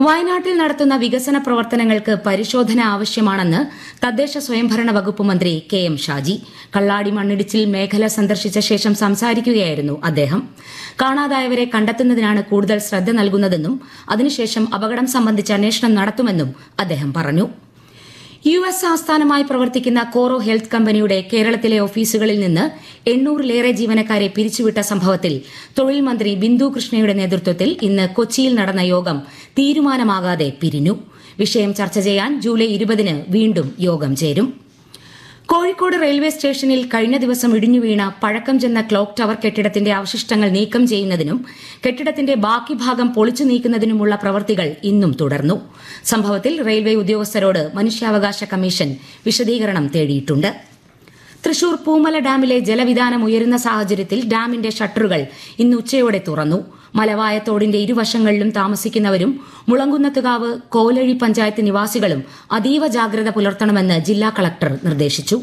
വയനാട്ടിൽ നടത്തുന്ന വികസന പ്രവർത്തനങ്ങൾക്ക് പരിശോധന ആവശ്യമാണെന്ന് തദ്ദേശ സ്വയംഭരണ വകുപ്പ് മന്ത്രി കെ എം ഷാജി കള്ളാടി മണ്ണിടിച്ചിൽ മേഖല സന്ദർശിച്ച ശേഷം സംസാരിക്കുകയായിരുന്നു അദ്ദേഹം കാണാതായവരെ കണ്ടെത്തുന്നതിനാണ് കൂടുതൽ ശ്രദ്ധ നൽകുന്നതെന്നും അതിനുശേഷം അപകടം സംബന്ധിച്ച് അന്വേഷണം നടത്തുമെന്നും അദ്ദേഹം പറഞ്ഞു യു എസ് ആസ്ഥാനമായി പ്രവർത്തിക്കുന്ന കോറോ ഹെൽത്ത് കമ്പനിയുടെ കേരളത്തിലെ ഓഫീസുകളിൽ നിന്ന് എണ്ണൂറിലേറെ ജീവനക്കാരെ പിരിച്ചുവിട്ട സംഭവത്തിൽ തൊഴിൽ മന്ത്രി ബിന്ദു കൃഷ്ണയുടെ നേതൃത്വത്തിൽ ഇന്ന് കൊച്ചിയിൽ നടന്ന യോഗം തീരുമാനമാകാതെ പിരിഞ്ഞു വിഷയം ചർച്ച ചെയ്യാൻ ജൂലൈ ഇരുപതിന് വീണ്ടും യോഗം ചേരും കോഴിക്കോട് റെയിൽവേ സ്റ്റേഷനിൽ കഴിഞ്ഞ ദിവസം ഇടിഞ്ഞു വീണ പഴക്കം ചെന്ന ക്ലോക്ക് ടവർ കെട്ടിടത്തിന്റെ അവശിഷ്ടങ്ങൾ നീക്കം ചെയ്യുന്നതിനും കെട്ടിടത്തിന്റെ ബാക്കി ഭാഗം പൊളിച്ചു നീക്കുന്നതിനുമുള്ള പ്രവൃത്തികൾ ഇന്നും തുടർന്നു സംഭവത്തിൽ റെയിൽവേ ഉദ്യോഗസ്ഥരോട് മനുഷ്യാവകാശ കമ്മീഷൻ വിശദീകരണം തേടിയിട്ടുണ്ട് തൃശൂർ പൂമല ഡാമിലെ ജലവിധാനം ഉയരുന്ന സാഹചര്യത്തിൽ ഡാമിന്റെ ഷട്ടറുകൾ ഇന്ന് ഉച്ചയോടെ തുറന്നു മലവായത്തോടിന്റെ ഇരുവശങ്ങളിലും താമസിക്കുന്നവരും മുളങ്കുന്നത്തുകാവ് കോലഴി പഞ്ചായത്ത് നിവാസികളും അതീവ ജാഗ്രത പുലർത്തണമെന്ന് ജില്ലാ കളക്ടർ നിർദ്ദേശിച്ചു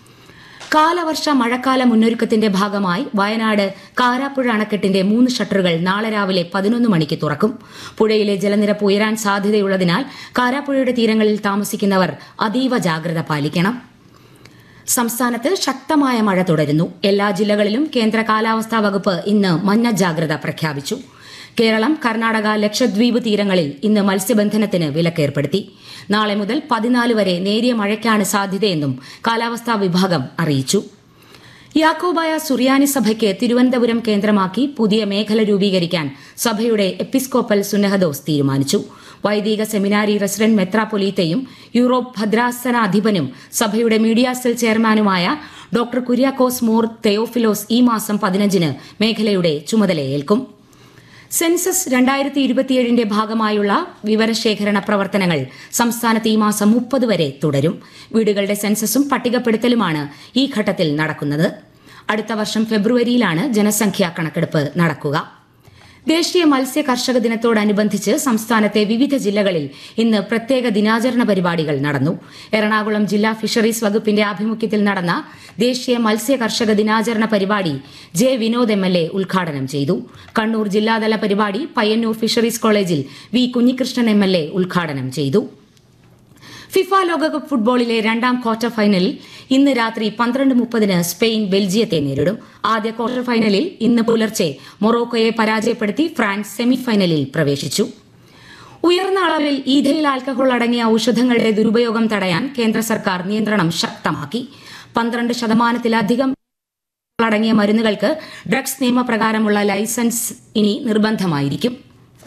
കാലവർഷ മഴക്കാല മുന്നൊരുക്കത്തിന്റെ ഭാഗമായി വയനാട് കാരാപ്പുഴ അണക്കെട്ടിന്റെ മൂന്ന് ഷട്ടറുകൾ നാളെ രാവിലെ പതിനൊന്ന് മണിക്ക് തുറക്കും പുഴയിലെ ജലനിരപ്പ് ഉയരാൻ സാധ്യതയുള്ളതിനാൽ കാരാപ്പുഴയുടെ തീരങ്ങളിൽ താമസിക്കുന്നവർ അതീവ ജാഗ്രത പാലിക്കണം സംസ്ഥാനത്ത് ശക്തമായ മഴ തുടരുന്നു എല്ലാ ജില്ലകളിലും കേന്ദ്ര കാലാവസ്ഥാ വകുപ്പ് ഇന്ന് മഞ്ഞ ജാഗ്രത പ്രഖ്യാപിച്ചു കേരളം കർണാടക ലക്ഷദ്വീപ് തീരങ്ങളിൽ ഇന്ന് മത്സ്യബന്ധനത്തിന് വിലക്കേർപ്പെടുത്തി നാളെ മുതൽ പതിനാല് വരെ നേരിയ മഴയ്ക്കാണ് സാധ്യതയെന്നും കാലാവസ്ഥാ വിഭാഗം അറിയിച്ചു യാക്കോബായ സുറിയാനി സഭയ്ക്ക് തിരുവനന്തപുരം കേന്ദ്രമാക്കി പുതിയ മേഖല രൂപീകരിക്കാൻ സഭയുടെ എപ്പിസ്കോപ്പൽ സുന്നഹദോസ് തീരുമാനിച്ചു വൈദിക സെമിനാരി റെസിഡന്റ് മെത്രാപൊലീത്തയും യൂറോപ്പ് ഭദ്രാസനാധിപനും സഭയുടെ മീഡിയ സെൽ ചെയർമാനുമായ ഡോക്ടർ കുര്യാക്കോസ് മോർ തെയോഫിലോസ് ഈ മാസം പതിനഞ്ചിന് മേഖലയുടെ ചുമതലയേൽക്കും സെൻസസ് രണ്ടായിരത്തി ഇരുപത്തിയേഴിന്റെ ഭാഗമായുള്ള വിവരശേഖരണ പ്രവർത്തനങ്ങൾ സംസ്ഥാനത്ത് ഈ മാസം മുപ്പത് വരെ തുടരും വീടുകളുടെ സെൻസസും പട്ടികപ്പെടുത്തലുമാണ് ഈ ഘട്ടത്തിൽ നടക്കുന്നത് അടുത്ത വർഷം ഫെബ്രുവരിയിലാണ് ജനസംഖ്യാ കണക്കെടുപ്പ് നടക്കുക ദേശീയ മത്സ്യ കർഷക ദിനത്തോടനുബന്ധിച്ച് സംസ്ഥാനത്തെ വിവിധ ജില്ലകളിൽ ഇന്ന് പ്രത്യേക ദിനാചരണ പരിപാടികൾ നടന്നു എറണാകുളം ജില്ലാ ഫിഷറീസ് വകുപ്പിന്റെ ആഭിമുഖ്യത്തിൽ നടന്ന ദേശീയ മത്സ്യ കർഷക ദിനാചരണ പരിപാടി J Vinod M L A ഉദ്ഘാടനം ചെയ്തു കണ്ണൂർ ജില്ലാതല പരിപാടി പയ്യന്നൂർ ഫിഷറീസ് കോളേജിൽ V Kunhikrishnan M L A ഉദ്ഘാടനം ചെയ്തു ഫിഫ ലോകകപ്പ് ഫുട്ബോളിലെ രണ്ടാം ക്വാർട്ടർ ഫൈനലിൽ ഇന്ന് രാത്രി പന്ത്രണ്ട് മുപ്പതിന് സ്പെയിൻ ബെൽജിയത്തെ നേരിടും ആദ്യ ക്വാർട്ടർ ഫൈനലിൽ ഇന്ന് പുലർച്ചെ മൊറോക്കോയെ പരാജയപ്പെടുത്തി ഫ്രാൻസ് സെമിഫൈനലിൽ പ്രവേശിച്ചു ഉയർന്ന അളവിൽ ഈഥയിൽ ആൽക്കഹോൾ അടങ്ങിയ ഔഷധങ്ങളുടെ ദുരുപയോഗം തടയാൻ കേന്ദ്ര സർക്കാർ നിയന്ത്രണം ശക്തമാക്കി പന്ത്രണ്ട് ശതമാനത്തിലധികം അടങ്ങിയ മരുന്നുകൾക്ക് ഡ്രഗ്സ് നിയമപ്രകാരമുള്ള ലൈസൻസ് ഇനി നിർബന്ധമായിരിക്കും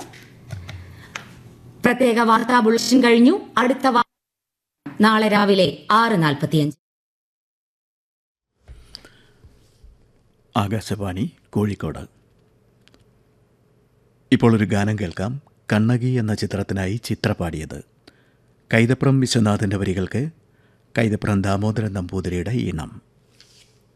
പ്രത്യേക വാർത്താ ബുള്ളറ്റിൻ കഴിഞ്ഞു അടുത്ത വാ- നാളെ രാവിലെ ആറ് നാൽപ്പത്തിയഞ്ച് ആകാശവാണി കോഴിക്കോട് ഇപ്പോൾ ഒരു ഗാനം കേൾക്കാം കണ്ണകി എന്ന ചിത്രത്തിനായി ചിത്ര പാടിയത് കൈതപ്രം വിശ്വനാഥൻ്റെ വരികൾക്ക് കൈതപ്രം ദാമോദരൻ നമ്പൂതിരിയുടെ ഈണം